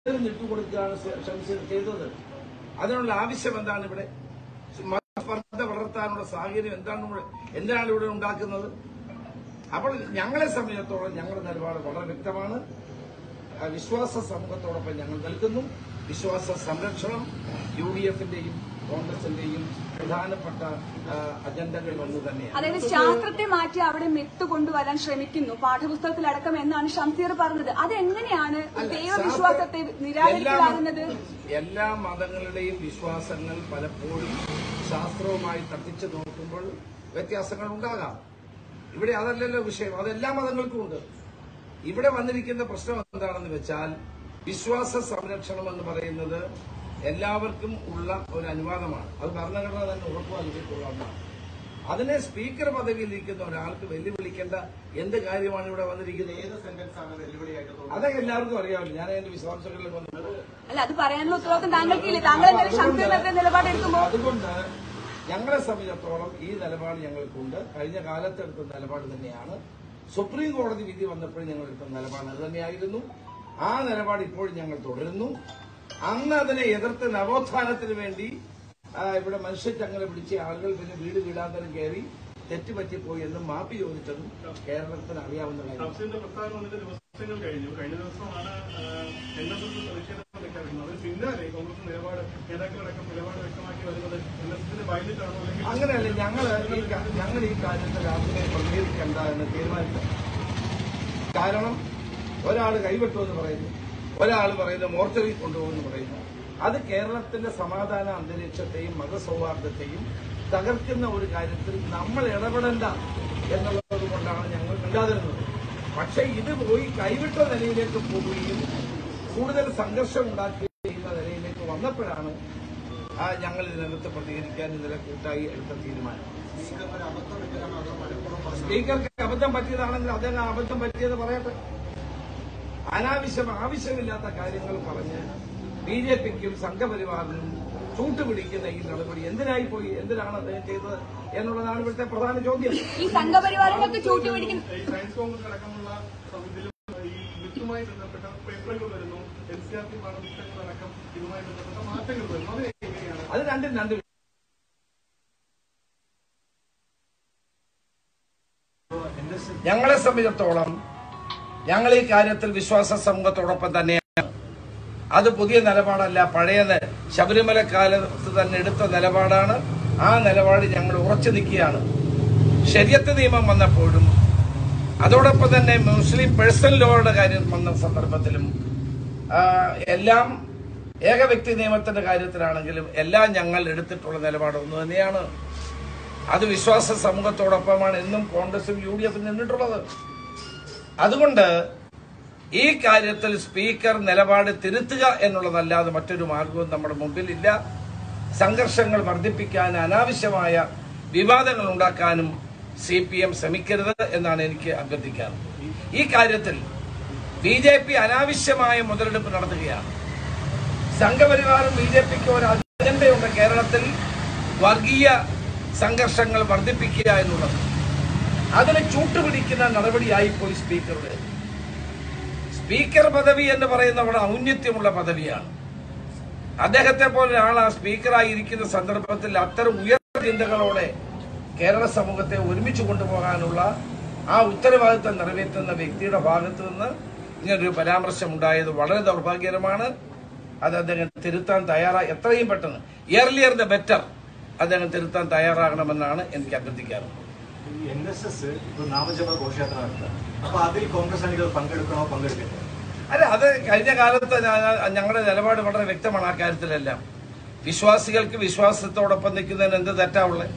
ഇട്ടുകൊടുക്കുകയാണ് ഷംസീർ ചെയ്തത് അതിനുള്ള ആവശ്യം എന്താണ് ഇവിടെ മതസ്പർദ്ധ വളർത്താനുള്ള സാഹചര്യം എന്താണ് ഇവിടെ എന്തിനാണ് ഇവിടെ ഉണ്ടാക്കുന്നത് അപ്പോൾ ഞങ്ങളെ സംബന്ധിച്ചിടത്തോളം ഞങ്ങളുടെ നിലപാട് വളരെ വ്യക്തമാണ് ആ, വിശ്വാസ സമൂഹത്തോടൊപ്പം ഞങ്ങൾ നിൽക്കുന്നു വിശ്വാസ സംരക്ഷണം യു ഡി എഫിന്റെയും കോൺഗ്രസിന്റെയും പ്രധാനപ്പെട്ട ആ, അജണ്ടകളിൽ ഒന്ന് തന്നെയാണ് അതായത് ശാസ്ത്രത്തെ മാറ്റി അവിടെ മെത്ത് കൊണ്ടുവരാൻ ശ്രമിക്കുന്നു പാഠപുസ്തകത്തിലടക്കം എന്നാണ് ഷംസീർ പറഞ്ഞത് അതെങ്ങനെയാണ് ദൈവവിശ്വാസത്തെ നിരാകരിക്കലാകുന്നത് എല്ലാ- എല്ലാ മതങ്ങളുടെയും വിശ്വാസങ്ങൾ പലപ്പോഴും ശാസ്ത്രവുമായി തട്ടിച്ചു നോക്കുമ്പോൾ വ്യത്യാസങ്ങൾ ഉണ്ടാകാം ഇവിടെ അതല്ലല്ലോ വിഷയം അത് എല്ലാ മതങ്ങൾക്കും ഉണ്ട് ഇവിടെ വന്നിരിക്കുന്ന പ്രശ്നം എന്താണെന്ന് വെച്ചാൽ വിശ്വാസ സംരക്ഷണം എന്ന് പറയുന്നത് എല്ലാവർക്കും ഉള്ള ഒരു അനുവാദമാണ് അത് ഭരണഘടന തന്നെ ഉറപ്പു നൽകിയിട്ടുള്ള ഒന്നാണ് അതിനെ സ്പീക്കർ പദവിയിലിരിക്കുന്ന ഒരാൾക്ക് വെല്ലുവിളിക്കേണ്ട എന്ത് കാര്യമാണ് ഇവിടെ വന്നിരിക്കുന്നത് ഏത് സെന്റൻസ് ആണ് വെല്ലുവിളിയായിട്ട് തോന്നുന്നത് അതൊക്കെ എല്ലാവർക്കും അറിയാമല്ലോ ഞാൻ അതിന്റെ വിശദാംശങ്ങളിൽ വന്നത് അല്ല അത് പറയാനുള്ള ഉത്തരവാദിത്വം താങ്കൾക്കില്ലേ താങ്കൾ എന്തായാലും ഷംസീറിനെതിരെ നിലപാടെടുക്കുമ്പോൾ അതുകൊണ്ട് ഞങ്ങളെ സംബന്ധിച്ചിടത്തോളം ഈ നിലപാട് ഞങ്ങൾക്കുണ്ട് കഴിഞ്ഞ കാലത്ത് എടുത്ത നിലപാട് തന്നെയാണ് സുപ്രീം കോടതി വിധി വന്നപ്പോൾ ഞങ്ങൾ എടുത്ത നിലപാട് അത് തന്നെയായിരുന്നു ആ നിലപാട് ഇപ്പോഴും ഞങ്ങൾ തുടരുന്നു അന്ന് അതിനെ എതിർത്ത് നവോത്ഥാനത്തിന് വേണ്ടി ആ, ഇവിടെ മനുഷ്യച്ചങ്ങനെ പിടിച്ച ആളുകൾ പിന്നെ വീട് വീടാന്തരം കയറി തെറ്റുപറ്റിപ്പോയി എന്നും മാപ്പി ചോദിച്ചതും കേരളത്തിന് അറിയാവുന്ന കാര്യം തഫ്സീലിന്റെ പ്രസ്താവന വന്നിട്ട് ദിവസങ്ങൾ കഴിഞ്ഞു കഴിഞ്ഞ ദിവസമാണ് എൻ എസ് എസ് പ്രതിഷേധം പ്രഖ്യാപിക്കുന്നത് അതിന് പിന്നാലെ കോൺഗ്രസ് നിലപാട് നേതാക്കളടക്കം നിലപാട് വ്യക്തമാക്കി വരുന്നത് എൻ എസ് എസിന്റെ വയലിട്ടാണോ അല്ലെങ്കിൽ അങ്ങനെയല്ല ഞങ്ങൾ ഈ കാ- ഞങ്ങൾ ഈ കാര്യത്തിൽ രാത്രി പ്രതികരിക്കണ്ട എന്ന് തീരുമാനിച്ചു കാരണം ഒരാൾ കൈവിട്ടുമെന്ന് പറയുന്നു ഒരാൾ പറയുന്നു മോർച്ചറിൽ കൊണ്ടുപോകുമെന്ന് പറയുന്നു അത് കേരളത്തിന്റെ സമാധാന അന്തരീക്ഷത്തെയും മതസൗഹാർദ്ദത്തെയും തകർക്കുന്ന ഒരു കാര്യത്തിൽ നമ്മൾ ഇടപെടണ്ട എന്നുള്ളത് കൊണ്ടാണ് ഞങ്ങൾ മിണ്ടാതിരുന്നത് പക്ഷെ ഇത് പോയി കൈവിട്ട നിലയിലേക്ക് പോവുകയും കൂടുതൽ സംഘർഷം ഉണ്ടാക്കുകയും ചെയ്യുന്ന നിലയിലേക്ക് വന്നപ്പോഴാണ് ആ ഞങ്ങൾ ഇതിനകത്ത് പ്രതികരിക്കാൻ ഇന്നലെ കൂട്ടായി എടുത്ത തീരുമാനം സ്പീക്കറിന് ഒരു അബദ്ധം പറ്റിയതാണോ അതോ മനഃപൂർവ്വം പറഞ്ഞു സ്പീക്കർക്ക് അബദ്ധം പറ്റിയതാണെങ്കിൽ അദ്ദേഹം ആ അബദ്ധം പറ്റിയത് പറയട്ടെ അനാവശ്യം ആവശ്യമില്ലാത്ത കാര്യങ്ങൾ പറഞ്ഞ് ബി ജെ പിക്കും സംഘപരിവാറിനും ചൂട്ടുപിടിക്കുന്ന ഈ നടപടി എന്തിനായി പോയി എന്തിനാണ് അദ്ദേഹം ചെയ്തത് എന്നുള്ളതാണ് ഇവിടുത്തെ പ്രധാന ചോദ്യം ഈ സംഘപരിവാരങ്ങൾക്ക് ചൂട്ടുപിടിക്കുന്ന ഈ സയൻസ് കോൺഗ്രസ് അടക്കമുള്ള ഇതിലും ഈ വിത്തുമായി ബന്ധപ്പെട്ട പേപ്പറുകൾ വരുന്നു എൻ സി ആർ ടി പാഠപുസ്തകങ്ങളടക്കം ഇതുമായി ബന്ധപ്പെട്ട മാറ്റങ്ങൾ വരുന്നു അത് എങ്ങനെയാണ് അത് രണ്ടും രണ്ട് ഞങ്ങളെ സംബന്ധിച്ചിടത്തോളം ഞങ്ങൾ ഈ കാര്യത്തിൽ വിശ്വാസ സമൂഹത്തോടൊപ്പം തന്നെയാണ് അത് പുതിയ നിലപാടല്ല പഴയ ന- ശബരിമല കാലത്ത് തന്നെ എടുത്ത നിലപാടാണ് ആ നിലപാട് ഞങ്ങൾ ഉറച്ചു നിൽക്കുകയാണ് ശരിയത്ത് നിയമം വന്നപ്പോഴും അതോടൊപ്പം തന്നെ മുസ്ലിം പേഴ്സണൽ ലോയുടെ കാര്യം വന്ന സന്ദർഭത്തിലും ആ, എല്ലാം ഏകവ്യക്തി നിയമത്തിന്റെ കാര്യത്തിലാണെങ്കിലും എല്ലാം ഞങ്ങൾ എടുത്തിട്ടുള്ള നിലപാട് ഒന്ന് തന്നെയാണ് അത് വിശ്വാസ സമൂഹത്തോടൊപ്പമാണ് എന്നും കോൺഗ്രസും യു ഡി എഫും നിന്നിട്ടുള്ളത് അതുകൊണ്ട് ഈ കാര്യത്തിൽ സ്പീക്കർ നിലപാട് തിരുത്തുക എന്നുള്ളതല്ലാതെ മറ്റൊരു മാർഗവും നമ്മുടെ മുമ്പിലില്ല സംഘർഷങ്ങൾ വർദ്ധിപ്പിക്കാൻ അനാവശ്യമായ വിവാദങ്ങൾ ഉണ്ടാക്കാനും സി പി എം ശ്രമിക്കരുത് എന്നാണ് എനിക്ക് അഭ്യർത്ഥിക്കാറ് ഈ കാര്യത്തിൽ ബി ജെ പി അനാവശ്യമായ മുതലെടുപ്പ് നടത്തുകയാണ് സംഘപരിവാറും ബി ജെ പിക്ക് ഒരു അജണ്ടയുണ്ട് കേരളത്തിൽ വർഗീയ സംഘർഷങ്ങൾ വർദ്ധിപ്പിക്കുക എന്നുള്ളത് അതിന് ചൂട്ടുപിടിക്കുന്ന നടപടിയായിപ്പോയി സ്പീക്കറുടെ സ്പീക്കർ പദവി എന്ന് പറയുന്ന വളരെ ഔന്നത്യമുള്ള പദവിയാണ് അദ്ദേഹത്തെ പോലെ ഒരാൾ ആ സ്പീക്കറായി ഇരിക്കുന്ന സന്ദർഭത്തിൽ അത്തരം ഉയർന്ന ചിന്തകളോടെ കേരള സമൂഹത്തെ ഒരുമിച്ച് കൊണ്ടുപോകാനുള്ള ആ ഉത്തരവാദിത്തം നിറവേറ്റുന്ന വ്യക്തിയുടെ ഭാഗത്ത് നിന്ന് ഇങ്ങനൊരു പരാമർശം ഉണ്ടായത് വളരെ ദൗർഭാഗ്യകരമാണ് അത് അദ്ദേഹം തിരുത്താൻ തയ്യാറായി എത്രയും പെട്ടെന്ന് ഇയർലിയർ ദ ബെറ്റർ അദ്ദേഹം തിരുത്താൻ തയ്യാറാകണമെന്നാണ് എനിക്ക് അഭ്യർത്ഥിക്കാറുള്ളത് എൻ എസ് എസ് ഇപ്പൊ നാമജപ ഘോഷയാത്ര നടത്തുക അപ്പൊ അതിൽ കോൺഗ്രസ് അണികൾ പങ്കെടുക്കണോ പങ്കെടുക്കണ്ടോ അല്ല അത് കഴിഞ്ഞ കാലത്ത് ഞാ- ഞങ്ങളുടെ നിലപാട് വളരെ വ്യക്തമാണ് ആ കാര്യത്തിലെല്ലാം വിശ്വാസികൾക്ക് വിശ്വാസത്തോടൊപ്പം നിൽക്കുന്നതിന് എന്ത് തെറ്റാ ഉള്ളത്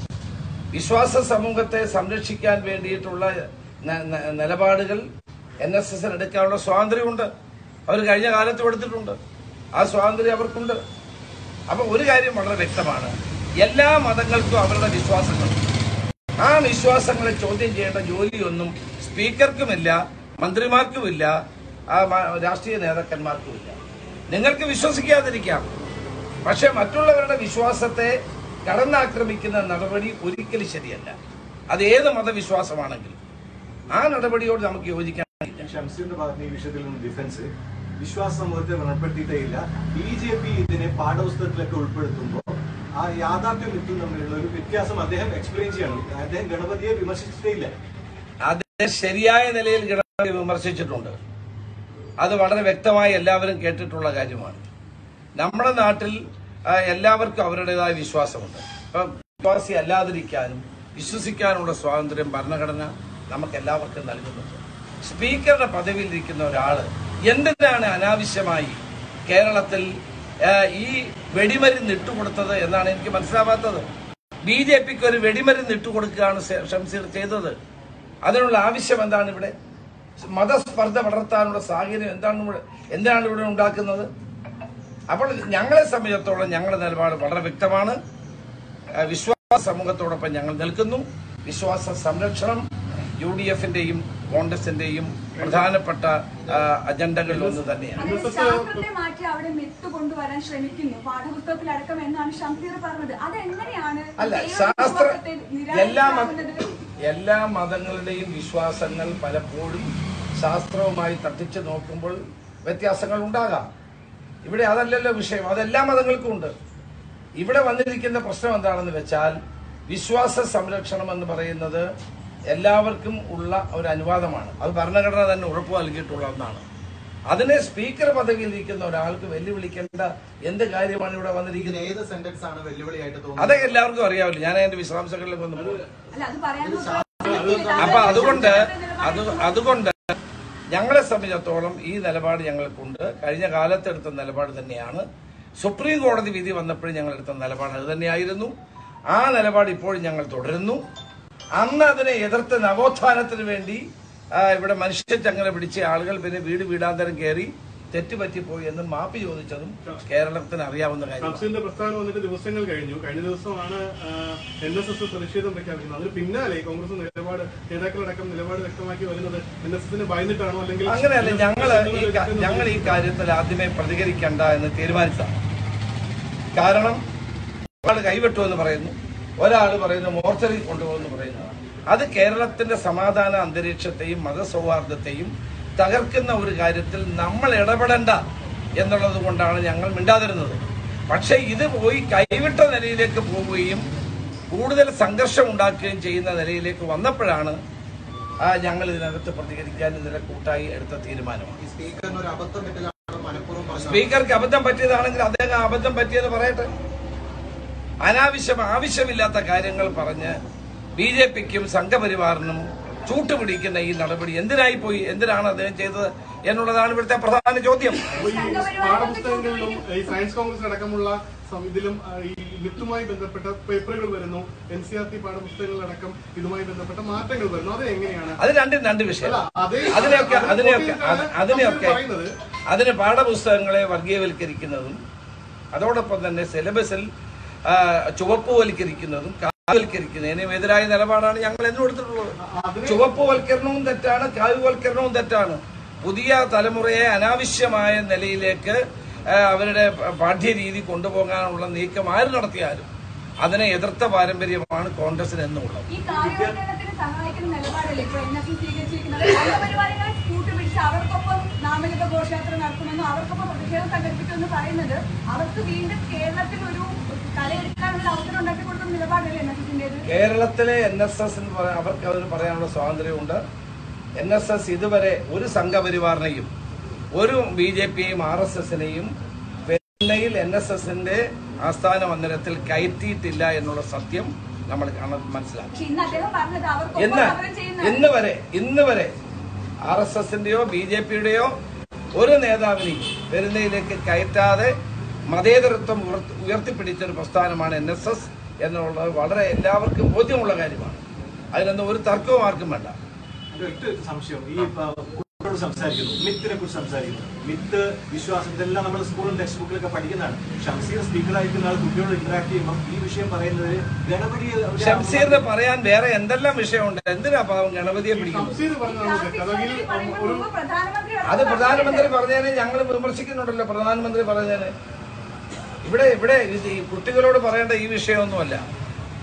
വിശ്വാസ സമൂഹത്തെ സംരക്ഷിക്കാൻ വേണ്ടിയിട്ടുള്ള ന- ന- നിലപാടുകൾ എൻ എസ് എസിന് എടുക്കാനുള്ള സ്വാതന്ത്ര്യമുണ്ട് അവർ കഴിഞ്ഞ കാലത്തും എടുത്തിട്ടുണ്ട് ആ സ്വാതന്ത്ര്യം അവർക്കുണ്ട് അപ്പൊ ഒരു കാര്യം വളരെ വ്യക്തമാണ് എല്ലാ മതങ്ങൾക്കും അവരുടെ വിശ്വാസങ്ങളുണ്ട് ആ വിശ്വാസങ്ങളെ ചോദ്യം ചെയ്യേണ്ട ജോലിയൊന്നും സ്പീക്കർക്കുമില്ല മന്ത്രിമാർക്കുമില്ല ആ മ- രാഷ്ട്രീയ നേതാക്കന്മാർക്കുമില്ല നിങ്ങൾക്ക് വിശ്വസിക്കാതിരിക്കാം പക്ഷെ മറ്റുള്ളവരുടെ വിശ്വാസത്തെ കടന്നാക്രമിക്കുന്ന നടപടി ഒരിക്കലും ശരിയല്ല അത് ഏത് മതവിശ്വാസമാണെങ്കിലും ആ നടപടിയോട് നമുക്ക് യോജിക്കാൻ കഴിയില്ല. ഷംസീറിന്റെ ഭാഗത്ത് ഈ വിഷയത്തിൽ നിന്ന് ഡിഫൻസ് വിശ്വാസ സമൂഹത്തെ വ്രണപ്പെടുത്തിയിട്ടേ ഇല്ല ബി ജെ പി ഇതിനെ പാഠപുസ്തകത്തിലൊക്കെ ഉൾപ്പെടുത്തുമ്പോൾ ആ യാഥാർത്ഥ്യം മിത്തും തമ്മിലുള്ള ഒരു വ്യത്യാസം അദ്ദേഹം എക്സ്പ്ലെയിൻ ചെയ്യണം അദ്ദേഹം ഗണപതിയെ വിമർശിച്ചിട്ടേ ഇല്ല അദ്ദേഹം ശരിയായ നിലയിൽ ഗണപതിയെ വിമർശിച്ചിട്ടുണ്ട് അത് വളരെ വ്യക്തമായി എല്ലാവരും കേട്ടിട്ടുള്ള കാര്യമാണ് നമ്മുടെ നാട്ടിൽ ആ, എല്ലാവർക്കും അവരുടേതായ വിശ്വാസമുണ്ട് ഇപ്പൊ വിശ്വാസി അല്ലാതിരിക്കാനും വിശ്വസിക്കാനുള്ള സ്വാതന്ത്ര്യം ഭരണഘടന നമുക്ക് എല്ലാവർക്കും നൽകുന്നുണ്ട് സ്പീക്കറുടെ പദവിയിൽ ഇരിക്കുന്ന ഒരാള് എന്തിനാണ് അനാവശ്യമായി കേരളത്തിൽ ആ, ഈ വെടിമരുന്ന് ഇട്ടുകൊടുത്തത് എന്നാണ് എനിക്ക് മനസ്സിലാവാത്തത് ബി ജെ പിക്ക് ഒരു വെടിമരുന്ന് ഇട്ടുകൊടുക്കുകയാണ് ഷെ- ഷംസീർ ചെയ്തത് അതിനുള്ള ആവശ്യം എന്താണ് ഇവിടെ മതസ്പർദ്ധ വളർത്താനുള്ള സാഹചര്യം എന്താണ് ഇവിടെ എന്താണ് ഇവിടെ ഉണ്ടാക്കുന്നത് അപ്പോൾ ഞങ്ങളെ സംബന്ധിച്ചിടത്തോളം ഞങ്ങളുടെ നിലപാട് വളരെ വ്യക്തമാണ് ആ, വിശ്വാസ സമൂഹത്തോടൊപ്പം ഞങ്ങൾ നിൽക്കുന്നു വിശ്വാസ സംരക്ഷണം യു ഡി എഫിന്റെയും കോൺഗ്രസിന്റെയും പ്രധാനപ്പെട്ട ആ, അജണ്ടകളിൽ ഒന്ന് തന്നെയാണ് അതായത് ശാസ്ത്രത്തെ മാറ്റി അവിടെ മിത്ത് കൊണ്ടുവരാൻ ശ്രമിക്കുന്നു പാഠപുസ്തകത്തിലടക്കം എന്നാണ് ഷംസീർ പറഞ്ഞത് അതെങ്ങനെയാണ് അല്ല ദൈവ ശാസ്ത്ര വിശ്വാസത്തെ എല്ലാ മത- നിരാകരിക്കാവുന്നത്? എല്ലാ മതങ്ങളുടെയും വിശ്വാസങ്ങൾ പലപ്പോഴും ശാസ്ത്രവുമായി തട്ടിച്ചു നോക്കുമ്പോൾ വ്യത്യാസങ്ങൾ ഉണ്ടാകാം ഇവിടെ അതല്ലല്ലോ വിഷയം അതെല്ലാ മതങ്ങൾക്കും ഉണ്ട് ഇവിടെ വന്നിരിക്കുന്ന പ്രശ്നം എന്താണെന്ന് വെച്ചാൽ വിശ്വാസ സംരക്ഷണം എന്ന് പറയുന്നത് എല്ലാവർക്കും ഉള്ള ഒരു അനുവാദമാണ് അത് ഭരണഘടന തന്നെ ഉറപ്പു നൽകിയിട്ടുള്ള ഒന്നാണ് അതിനെ സ്പീക്കർ പദവിയിൽ ഇരിക്കുന്ന ഒരാൾക്ക് വെല്ലുവിളിക്കേണ്ട എന്ത് കാര്യമാണ് ഇവിടെ വന്നിരിക്കുന്നത് ഏത് സെന്റൻസ് ആണ് വെല്ലുവിളിയായിട്ട് തോന്നുന്നത് അതൊക്കെ എല്ലാവർക്കും അറിയാവില്ല ഞാൻ അതിന്റെ വിശദാംശങ്ങളിലേക്ക് ഒന്ന് പോകും അല്ല അത് പറയാനുള്ള അപ്പൊ അതുകൊണ്ട് അത് അതുകൊണ്ട് ഞങ്ങളെ സംബന്ധിച്ചിടത്തോളം ഈ നിലപാട് ഞങ്ങൾക്കുണ്ട് കഴിഞ്ഞ കാലത്തെടുത്ത നിലപാട് തന്നെയാണ് സുപ്രീം കോടതി വിധി വന്നപ്പോഴും ഞങ്ങൾ എടുത്ത നിലപാട് അത് തന്നെയായിരുന്നു ആ നിലപാട് ഇപ്പോഴും ഞങ്ങൾ തുടരുന്നു അന്ന് അതിനെ എതിർത്ത് നവോത്ഥാനത്തിന് വേണ്ടി ആ, ഇവിടെ മനുഷ്യച്ചങ്ങല പിടിച്ച ആളുകൾ പിന്നെ വീട് വീടാന്തരം കയറി തെറ്റുപറ്റിപ്പോയി എന്ന് മാപ്പ് ചോദിച്ചതും കേരളത്തിന് അറിയാവുന്ന കാര്യമാണ് ഷംസീറിന്റെ പ്രസ്താവന വന്നിട്ട് ദിവസങ്ങൾ കഴിഞ്ഞു കഴിഞ്ഞ ദിവസമാണ് എൻ എസ് എസ് പ്രതിഷേധം പ്രഖ്യാപിക്കുന്നത് അതിന് പിന്നാലെ കോൺഗ്രസ് നിലപാട് നേതാക്കളടക്കം നിലപാട് വ്യക്തമാക്കി വരുന്നത് എൻ എസ് എസിന് ഭയന്നിട്ടാണോ അല്ലെങ്കിൽ അങ്ങനെയല്ല ഞങ്ങള് ഈ കാ- ഞങ്ങൾ ഈ കാര്യത്തിൽ ആദ്യമേ പ്രതികരിക്കണ്ട എന്ന് തീരുമാനിച്ചതാണ് കാരണം ഒരാൾ കൈവിട്ടു എന്ന് പറയുന്നു ഒരാൾ പറയുന്നു മോർച്ചറിൽ കൊണ്ടുപോകുന്നു പറയുന്നതാണ് അത് കേരളത്തിന്റെ സമാധാന അന്തരീക്ഷത്തെയും മതസൗഹാർദ്ദത്തെയും തകർക്കുന്ന ഒരു കാര്യത്തിൽ നമ്മൾ ഇടപെടണ്ട എന്നുള്ളത് കൊണ്ടാണ് ഞങ്ങൾ മിണ്ടാതിരുന്നത് പക്ഷേ ഇത് പോയി കൈവിട്ട നിലയിലേക്ക് പോവുകയും കൂടുതൽ സംഘർഷം ഉണ്ടാക്കുകയും ചെയ്യുന്ന നിലയിലേക്ക് വന്നപ്പോഴാണ് ആ, ഞങ്ങൾ ഇതിനകത്ത് പ്രതികരിക്കാൻ ഇതിനെ കൂട്ടായി എടുത്ത തീരുമാനമാണ് ഈ സ്പീക്കറിന് ഒരു അബദ്ധം പറ്റിയതാണ് മനഃപൂർവ്വം പറഞ്ഞത് സ്പീക്കർക്ക് അബദ്ധം പറ്റിയതാണെങ്കിൽ അദ്ദേഹം ആ അബദ്ധം പറ്റിയെന്ന് പറയട്ടെ അനാവശ്യം ആവശ്യമില്ലാത്ത കാര്യങ്ങൾ പറഞ്ഞ് ബി ജെ പിക്കും സംഘപരിവാറിനും ചൂട്ടുപിടിക്കുന്ന ഈ നടപടി എന്തിനായി പോയി എന്തിനാണ് അദ്ദേഹം ചെയ്തത് എന്നുള്ളതാണ് ഇവിടുത്തെ പ്രധാന ചോദ്യം അപ്പൊ ഈ പാഠപുസ്തകങ്ങളിലും ഈ സയൻസ് കോൺഗ്രസ് അടക്കമുള്ള സം- ഇതിലും ആ, ഈ വിത്തുമായി ബന്ധപ്പെട്ട പേപ്പറുകൾ വരുന്നു എൻ സി ആർ ടി പാഠപുസ്തകങ്ങളിലടക്കം ഇതുമായി ബന്ധപ്പെട്ട മാറ്റങ്ങൾ വരുന്നു അത് എങ്ങനെയാണ് അത് രണ്ടും രണ്ട് വിഷയം അല്ല, അതേ- അതിനെയൊക്കെ അത് അതിനെയൊക്കെ നോക്കിയിട്ടാണ് അത് അതിനെയൊക്കെ പറയുന്നത്. അതിന് പാഠപുസ്തകങ്ങളെ വർഗീയവൽക്കരിക്കുന്നതും അതോടൊപ്പം തന്നെ സിലബസിൽ ആ, ചുവപ്പുവൽക്കരിക്കുന്നതും കാവൽക്കരിക്കുന്നതിനും എതിരായ നിലപാടാണ് ഞങ്ങൾ എന്നും എടുത്തിട്ടുള്ളത് ചുവപ്പുവൽക്കരണവും തെറ്റാണ് കാവ്യവൽക്കരണവും തെറ്റാണ് പുതിയ തലമുറയെ അനാവശ്യമായ നിലയിലേക്ക് ആ, അവരുടെ പാഠ്യരീതി കൊണ്ടുപോകാനുള്ള നീക്കം ആര് നടത്തിയാലും അതിനെ എതിർത്ത പാരമ്പര്യമാണ് കോൺഗ്രസിന് എന്നുള്ളത് ഈ കാര്യവൽക്കരണത്തിന് സഹായിക്കുന്ന നിലപാടല്ലേ ഇപ്പൊ എൻ എസ് സ്വീകരിച്ചിരിക്കുന്നത് സംഘപരിവാരങ്ങളെ കൂട്ടുപിടിച്ച് അവർക്കൊപ്പം നാമലിക ഘോഷയാത്ര നടത്തുമെന്നും അവർക്കൊപ്പം പ്രതിഷേധം സംഘടിപ്പിക്കുമെന്ന് പറയുന്നത് അവർക്ക് വീണ്ടും കേരളത്തിൽ ഒരു കലയെടുക്കാനുള്ള അവസരം ഉണ്ടാക്കി കൊടുക്കുന്ന നിലപാടല്ലേ എൻ എസ് എസിന്റേത് കേരളത്തിലെ എൻ എസ് എസ് അവർക്ക് അതിന് പറയാനുള്ള സ്വാതന്ത്ര്യമുണ്ട് എൻ എസ് എസ് ഇതുവരെ ഒരു സംഘപരിവാറിനെയും ഒരു ബി ജെ പിയെയും ആർ എസ് എസിനെയും ചെന്നൈയിൽ എൻ എസ് എസിന്റെ ആസ്ഥാന മന്ദിരത്തിൽ കയറ്റിയിട്ടില്ല എന്നുള്ള സത്യം നമ്മൾ കാണാൻ മനസ്സിലാക്കി പക്ഷെ ഇന്ന് അദ്ദേഹം പറഞ്ഞത് അവർക്കൊപ്പം എന്ന് സമരം ചെയ്യുന്ന ഇന്ന് വരെ ഇന്ന് വരെ ആർ എസ് എസിന്റെയോ ബി ജെ പിയുടെയോ ഒരു നേതാവിനെയും പെരുന്നയിലേക്ക് കയറ്റാതെ മതേതരത്വം ഉയർത്തി- ഉയർത്തിപ്പിടിച്ച ഒരു പ്രസ്ഥാനമാണ് എൻ എസ് എസ് എന്നുള്ളത് വളരെ എല്ലാവർക്കും ബോധ്യമുള്ള കാര്യമാണ് അതിനൊന്നും ഒരു തർക്കവും ആർക്കും വേണ്ട എന്റെ ഒറ്റ സംശയം ഈ പ- കുട്ടികളോട് സംസാരിക്കുന്നു മിത്തിനെ കുറിച്ച് സംസാരിക്കുന്നു മിത്ത് വിശ്വാസം ഇതെല്ലാം നമ്മൾ സ്കൂളും ടെക്സ്റ്റ് ബുക്കിലൊക്കെ പഠിക്കുന്നതാണ് ഷംസീർ സ്പീക്കറായിരിക്കുന്ന ആൾ കുട്ടികളോട് ഇന്ററാക്ട് ചെയ്യുമ്പോൾ ഈ വിഷയം പറയുന്നത് ഗണപതി ഒരു- ഷംസീറിന് പറയാൻ വേറെ എന്തെല്ലാം വിഷയമുണ്ട് എന്തിനാ പാവം ഗണപതിയെ പിടിക്കുന്നത് ഷംസീർ പറഞ്ഞതാണ് തെറ്റ് അതെങ്കിൽ ഈ പറയുമ്പോൾ ഒരു മുമ്പ് പ്രധാനമന്ത്രി അത് പ്രധാനമന്ത്രി പറഞ്ഞതിന് ഞങ്ങൾ വിമർശിക്കുന്നുണ്ടല്ലോ പ്രധാനമന്ത്രി പറഞ്ഞതിന് ഇവിടെ ഇവിടെ ഇത് ഈ കുട്ടികളോട് പറയേണ്ട ഈ വിഷയമൊന്നുമല്ല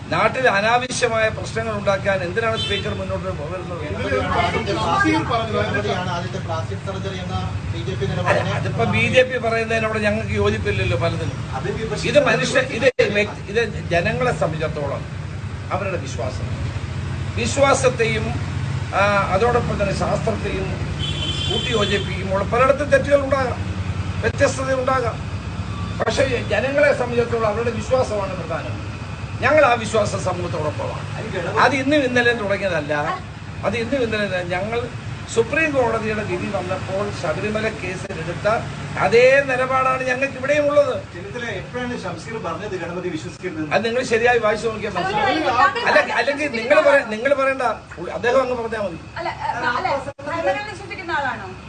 നാട്ടിൽ അനാവശ്യമായ പ്രശ്നങ്ങൾ ഉണ്ടാക്കാൻ എന്തിനാണ് സ്പീക്കർ മുന്നോട്ട് വരുന്നത് ഇതിൽ ഒരു കാര്യം ഷംസീർ പറഞ്ഞത് അതിന്റെ ഗണപതിയാണ് ആദ്യത്തെ പ്ലാസ്റ്റിക് സർജറി എന്ന ബി ജെ പി അല്ല, നിലപാടിനെ അതിപ്പോ ബി ജെ പി പറയുന്നതിനോട് ഞങ്ങൾക്ക് യോജിപ്പില്ലല്ലോ പലതിനും അത് വിമർശിക്കുന്നത് ഇത് മനുഷ്യ ഇത് വ്യക്തി ഇത് ജനങ്ങളെ സംബന്ധിച്ചിടത്തോളം അവരുടെ വിശ്വാസം വിശ്വാസത്തെയും ആ, അതോടൊപ്പം തന്നെ ശാസ്ത്രത്തെയും കൂട്ടിയോജിപ്പിക്കുമ്പോൾ പലയിടത്തും തെറ്റുകൾ ഉണ്ടാകാം വ്യത്യസ്തത ഉണ്ടാകാം പക്ഷേ ജനങ്ങളെ സംബന്ധിച്ചിടത്തോളം അവരുടെ വിശ്വാസമാണ് പ്രധാനം ഞങ്ങൾ ആ വിശ്വാസ സമൂഹത്തോടൊപ്പമാണ് അത് ഗണപതി അത് ഇന്നും ഇന്നലെയും തുടങ്ങിയതല്ല അത് ഇന്നും ഇന്നലെ ഞങ്ങൾ സുപ്രീം കോടതിയുടെ വിധി വന്നപ്പോൾ ശബരിമല കേസിലെടുത്ത അതേ നിലപാടാണ് ഞങ്ങൾക്ക് ഇവിടെയും ഉള്ളത് ചെന്നിത്തല എപ്പോഴാണ് ഷംസീർ പറഞ്ഞത് ഗണപതി വിശ്വസിക്കരുത് അത് നിങ്ങൾ ശരിയായി വായിച്ചു നോക്കിയാൽ മനസ്സിലാവും അല്ല അല്ലെങ്കിൽ നിങ്ങൾ പറ നിങ്ങൾ പറയണ്ട അദ്ദേഹം അങ്ങ് പറഞ്ഞാൽ മതി അല്ല അല്ല ഭരണഘടന വിശ്വസിക്കുന്ന ആളാണോ